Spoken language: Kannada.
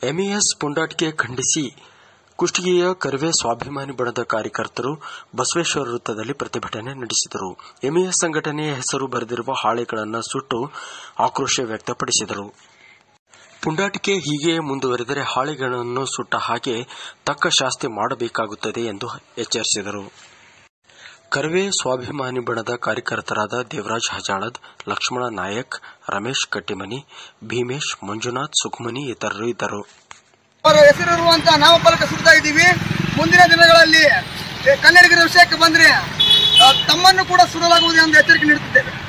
ಎಂಇಎಸ್ ಪುಂಡಾಟಿಕೆ ಖಂಡಿಸಿ ಕುಷ್ಟಗಿಯ ಕರ್ವೆ ಸ್ವಾಭಿಮಾನಿ ಬಣದ ಕಾರ್ಯಕರ್ತರು ಬಸವೇಶ್ವರ ವೃತ್ತದಲ್ಲಿ ಪ್ರತಿಭಟನೆ ನಡೆಸಿದರು ಎಂಇಎಸ್ ಸಂಘಟನೆಯ ಹೆಸರು ಬರೆದಿರುವ ಹಾಳೆಗಳನ್ನು ಸುಟ್ಟು ಆಕ್ರೋಶ ವ್ಯಕ್ತಪಡಿಸಿದರು ಪುಂಡಾಟಿಕೆ ಹೀಗೆಯೇ ಮುಂದುವರೆದರೆ ಹಾಳೆಗಳನ್ನು ಸುಟ್ಟ ಹಾಗೆ ತಕ್ಕ ಶಾಸ್ತಿ ಮಾಡಬೇಕಾಗುತ್ತದೆ ಎಂದು ಎಚ್ಚರಿಸಿದರು ಕರ್ವೆ ಸ್ವಾಭಿಮಾನಿ ಬಣದ ಕಾರ್ಯಕರ್ತರಾದ ದೇವರಾಜ್ ಹಜಾಳದ್ ಲಕ್ಷ್ಮಣ ನಾಯಕ್ ರಮೇಶ್ ಕಟ್ಟಿಮನಿ ಭೀಮೇಶ್ ಮಂಜುನಾಥ್ ಸುಖಮನಿ ಇತರರು ಇದ್ದರು ಅವರ ಹೆಸರಿರುವಂತಹ ನಾಮಫಲಕ ಸುತ್ತಾ ಇದ್ದೀವಿ ಮುಂದಿನ ದಿನಗಳಲ್ಲಿ ಏ, ಕನ್ನಡಿಗರ ವಿಷಯಕ್ಕೆ ಬಂದ್ರೆ ಆ, ತಮ್ಮನ್ನು ಕೂಡ ಸುಡಲಾಗುವುದು ಎಂದು ಎಚ್ಚರಿಕೆ ನೀಡುತ್ತಿದ್ದೇವೆ